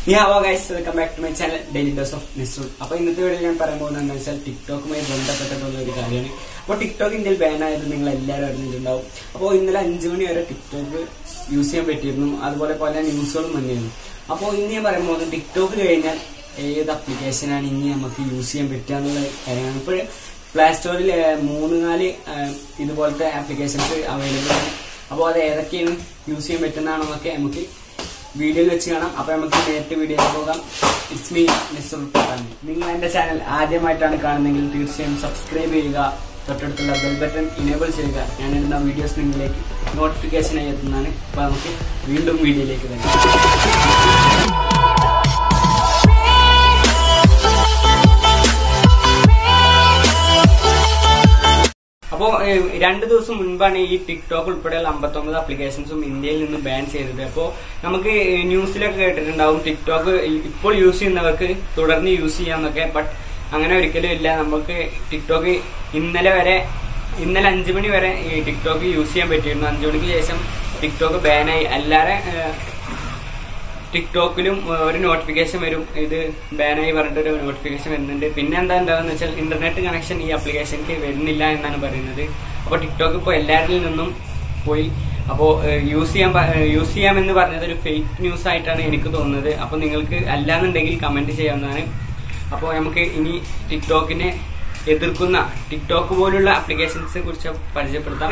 hello guys welcome back to my channel daily dose of Nisrul അപ്പൊ ഇന്നത്തെ video ഞാൻ പറയാൻ പോകുന്നത് എന്താ വെച്ചാൽ ടിക്ടോക്കുമായി ബന്ധപ്പെട്ടിട്ടുള്ള ഒരു കാര്യമാണ് അപ്പോൾ ടിക്ടോക്ക് ഇന്ത്യയിൽ ബാൻ ആയത് നിങ്ങൾ എല്ലാവരും അറിഞ്ഞിട്ടുണ്ടാവും അപ്പോൾ ഇന്നലെ അഞ്ചു മണി വരെ ടിക്ടോക്ക് യൂസ് ചെയ്യാൻ പറ്റിയിരുന്നു അതുപോലെ പല ന്യൂസുകളും വന്നിരുന്നു അപ്പോൾ ഇന്ന് ഞാൻ പറയാൻ പോകുന്നത് ടിക്ടോക്ക് കഴിഞ്ഞാൽ ഏത് ആപ്ലിക്കേഷനാണ് ഇനി നമുക്ക് യൂസ് ചെയ്യാൻ പറ്റുക എന്നുള്ള കാര്യമാണ് ഇപ്പോൾ പ്ലേ സ്റ്റോറിൽ മൂന്ന് നാല് ഏഹ്, ഇതുപോലത്തെ ആപ്ലിക്കേഷൻസ് അവൈലബിൾ ആണ് അപ്പോൾ അത് ഏതൊക്കെയാണ് യൂസ് ചെയ്യാൻ പറ്റുന്നതാണെന്നൊക്കെ നമുക്ക് വീഡിയോയിൽ വെച്ച് കാണാം അപ്പൊ നമുക്ക് നേരിട്ട് വീഡിയോയിൽ പോകാം ഇറ്റ്സ് മീ മിസ്റ്റർ പട്ടാണി നിങ്ങൾ എന്റെ ചാനൽ ആദ്യമായിട്ടാണ് കാണുന്നതെങ്കിൽ തീർച്ചയായും സബ്സ്ക്രൈബ് ചെയ്യുക തൊട്ടടുത്തുള്ള ബെൽ ബട്ടൺ ഇനേബിൾ ചെയ്യുക ഞാൻ ഇടുന്ന വീഡിയോസ് നിങ്ങളിലേക്ക് നോട്ടിഫിക്കേഷനായി എത്തുന്നതാണ് അപ്പൊ നമുക്ക് വീണ്ടും വീഡിയോയിലേക്ക് വരാം അപ്പോ ഏഹ്, രണ്ട് ദിവസം മുൻപാണ് ഈ ടിക്ടോക്ക് ഉൾപ്പെടെയുള്ള അമ്പത്തൊമ്പത് ആപ്ലിക്കേഷൻസും ഇന്ത്യയിൽ നിന്ന് ബാൻ ചെയ്തത് അപ്പോ നമുക്ക് ന്യൂസിലൊക്കെ കേട്ടിട്ടുണ്ടാവും ടിക്ടോക്ക് ഇപ്പോൾ യൂസ് ചെയ്യുന്നവർക്ക് തുടർന്ന് യൂസ് ചെയ്യാന്നൊക്കെ ബട്ട് അങ്ങനെ ഒരിക്കലും ഇല്ല നമുക്ക് ടിക്ടോക്ക് ഇന്നലെ വരെ ഇന്നലെ അഞ്ചു മണി വരെ ഈ ടിക്ടോക്ക് യൂസ് ചെയ്യാൻ പറ്റിയിരുന്നു അഞ്ചു മണിക്ക് ശേഷം ടിക്ടോക്ക് ബാനായി അല്ലാതെ ഏഹ്, ടിക്ടോക്കിലും ഏഹ്, ഒരു നോട്ടിഫിക്കേഷൻ വരും ഇത് ബാനായി പറഞ്ഞിട്ട് ഒരു നോട്ടിഫിക്കേഷൻ വരുന്നുണ്ട് പിന്നെ എന്താ എന്താന്ന് വെച്ചാൽ ഇന്റർനെറ്റ് കണക്ഷൻ ഈ ആപ്ലിക്കേഷനിക്ക് വരുന്നില്ല എന്നാണ് പറയുന്നത് അപ്പോൾ ടിക്ടോക്ക് ഇപ്പോൾ എല്ലാവരിൽ നിന്നും പോയി അപ്പോൾ യൂസ് ചെയ്യാൻ യൂസ് ചെയ്യാമെന്ന് പറഞ്ഞത് ഒരു ഫേക്ക് ന്യൂസ് ആയിട്ടാണ് എനിക്ക് തോന്നുന്നത് അപ്പോൾ നിങ്ങൾക്ക് അല്ലാന്നുണ്ടെങ്കിൽ കമന്റ് ചെയ്യാവുന്നതാണ് അപ്പോൾ നമുക്ക് ഇനി ടിക്ടോക്കിനെ എതിർക്കുന്ന ടിക്ടോക്ക് പോലുള്ള ആപ്ലിക്കേഷൻസിനെ കുറിച്ച് പരിചയപ്പെടുത്താം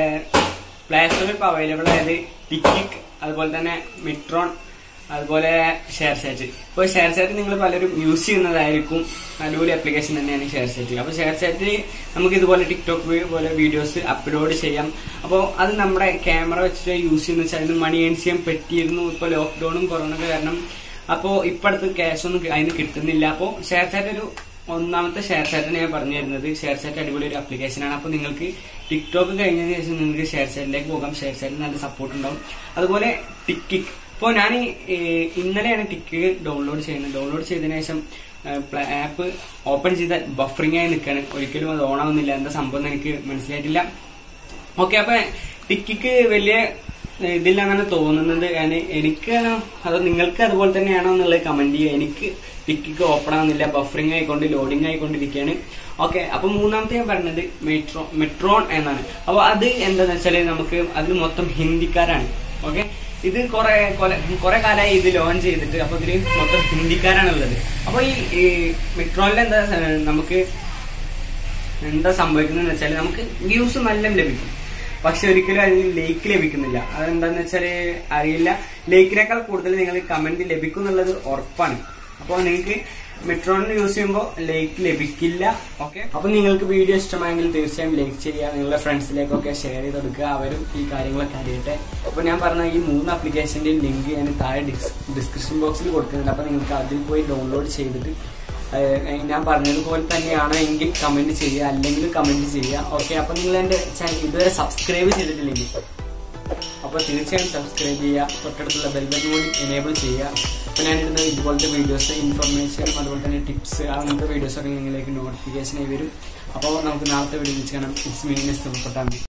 പ്ലേ സ്റ്റോറിൽ ഇപ്പോൾ അവൈലബിൾ ആയത് ടിക്കിക് അതുപോലെ തന്നെ മിട്രോൺ അതുപോലെ ഷെയർ ചാറ്റ് ഇപ്പോൾ ഷെയർ ചാറ്റ് നിങ്ങൾ പലരും യൂസ് ചെയ്യുന്നതായിരിക്കും അടിപൊളി ആപ്ലിക്കേഷൻ തന്നെയാണ് ഷെയർ ചാറ്റ് അപ്പോൾ ഷെയർ ചാറ്റിൽ നമുക്ക് ഇതുപോലെ ടിക്ടോക്ക് പോലെ വീഡിയോസ് അപ്ലോഡ് ചെയ്യാം അപ്പോൾ അത് നമ്മുടെ ക്യാമറ വെച്ചിട്ട് യൂസ് ചെയ്യുന്ന വെച്ചാൽ അതിന് മണി ഏൺ ചെയ്യാൻ പറ്റിയിരുന്നു ഇപ്പോൾ ലോക്ക്ഡൌണും കൊറോണ കാരണം അപ്പോൾ ഇപ്പോഴത്തെ ക്യാഷ് ഒന്നും അതിന് കിട്ടുന്നില്ല അപ്പോൾ ഷെയർ ചാറ്റ് ഒരു ഒന്നാമത്തെ ഷെയർ ചാറ്റാണ് ഞാൻ പറഞ്ഞു തരുന്നത് ഷെയർ ചാറ്റ് അടിപൊളി ഒരു ആപ്ലിക്കേഷൻ ആണ് അപ്പോൾ നിങ്ങൾക്ക് ടിക്ടോക്ക് കഴിഞ്ഞതിന് ശേഷം നിങ്ങൾക്ക് ഷെയർ ചാറ്റിലേക്ക് പോകാം ഷെയർ ചാറ്റിൽ നല്ല സപ്പോർട്ട് ഉണ്ടാവും അതുപോലെ ടിക്കിക് ഇപ്പോൾ ഞാൻ ഇന്നലെയാണ് ടിക്ക് ഡൗൺലോഡ് ചെയ്യുന്നത് ഡൗൺലോഡ് ചെയ്തതിനു ശേഷം ആപ്പ് ഓപ്പൺ ചെയ്താൽ ബഫറിംഗ് ആയി നിൽക്കുകയാണ് ഒരിക്കലും അത് ഓൺ ആവുന്നില്ല എന്താ സംഭവം എന്ന് എനിക്ക് മനസ്സിലായിട്ടില്ല ഓക്കെ അപ്പൊ ടിക്കിക്ക് വലിയ ഇതില്ലെന്നാണ് തോന്നുന്നത് ഞാൻ എനിക്ക് അത് നിങ്ങൾക്ക് അതുപോലെ തന്നെയാണോ എന്നുള്ളത് കമന്റ് ചെയ്യുക എനിക്ക് ടിക്കിക്ക് ഓപ്പൺ ആവുന്നില്ല ബഫറിംഗ് ആയിക്കൊണ്ട് ലോഡിംഗ് ആയിക്കൊണ്ടിരിക്കുകയാണ് ഓക്കെ അപ്പൊ മൂന്നാമത്തെ ഞാൻ പറഞ്ഞത് മെട്രോ മെട്രോൺ എന്നാണ് അപ്പൊ അത് എന്താന്ന് വെച്ചാല് നമുക്ക് അതിൽ മൊത്തം ഹിന്ദിക്കാരാണ് ഓക്കെ ഇത് കുറെ കുറെ കാലമായി ഇത് ലോഞ്ച് ചെയ്തിട്ട് അപ്പൊ ഇതില് മൊത്തം ഹിന്ദിക്കാരാണുള്ളത് അപ്പൊ ഈ മെട്രോണിൽ എന്താ ഏഹ്, നമുക്ക് എന്താ സംഭവിക്കുന്നത് വെച്ചാൽ നമുക്ക് വ്യൂസ് നല്ല ലഭിക്കും പക്ഷെ ഒരിക്കലും അതിന് ലേക്ക് ലഭിക്കുന്നില്ല അതെന്താന്ന് വെച്ചാല് അറിയില്ല ലേക്കിനേക്കാൾ കൂടുതൽ നിങ്ങൾ കമന്റ് ലഭിക്കും എന്നുള്ളത് ഉറപ്പാണ് അപ്പോൾ നിങ്ങൾക്ക് മെട്രോണിൽ യൂസ് ചെയ്യുമ്പോൾ ലേക്ക് ലഭിക്കില്ല ഓക്കെ അപ്പൊ നിങ്ങൾക്ക് വീഡിയോ ഇഷ്ടമായെങ്കിൽ തീർച്ചയായും ലൈക്ക് ചെയ്യുക നിങ്ങളുടെ ഫ്രണ്ട്സിലേക്കൊക്കെ ഷെയർ ചെയ്ത് കൊടുക്കുക അവരും ഈ കാര്യങ്ങളൊക്കെ അറിയട്ടെ അപ്പൊ ഞാൻ പറഞ്ഞ ഈ മൂന്ന് ആപ്ലിക്കേഷന്റെയും ലിങ്ക് ഞാൻ താഴെ ഡിസ്ക്രിപ്ഷൻ ബോക്സിൽ കൊടുക്കുന്നുണ്ട് അപ്പൊ നിങ്ങൾക്ക് അതിൽ പോയി ഡൗൺലോഡ് ചെയ്തിട്ട് ഏഹ് ഞാൻ പറഞ്ഞതുപോലെ തന്നെയാണോ എങ്കിൽ കമന്റ് ചെയ്യുക അല്ലെങ്കിൽ കമന്റ് ചെയ്യുക ഓക്കെ അപ്പൊ നിങ്ങൾ എന്റെ ചാനൽ ഇതുവരെ സബ്സ്ക്രൈബ് ചെയ്തിട്ടില്ലെങ്കിൽ അപ്പൊ തീർച്ചയായും സബ്സ്ക്രൈബ് ചെയ്യുക തൊട്ടടുത്തുള്ള ബെൽബൻ കൂടി എനേബിൾ ചെയ്യുക അപ്പൊ ഞാനിടുന്ന ഇതുപോലത്തെ വീഡിയോസ് ഇൻഫർമേഷൻ അതുപോലെ തന്നെ ടിപ്സ് അങ്ങനത്തെ വീഡിയോസ് ഒക്കെ നിങ്ങളിലേക്ക് നോട്ടിഫിക്കേഷൻ ആയി വരും അപ്പോൾ നമുക്ക് നാളത്തെ വീഡിയോ വെച്ച് കാണാം ഇറ്റ്സ് മീനിങ് ഇഷ്ടപ്പെട്ടാൽ മതി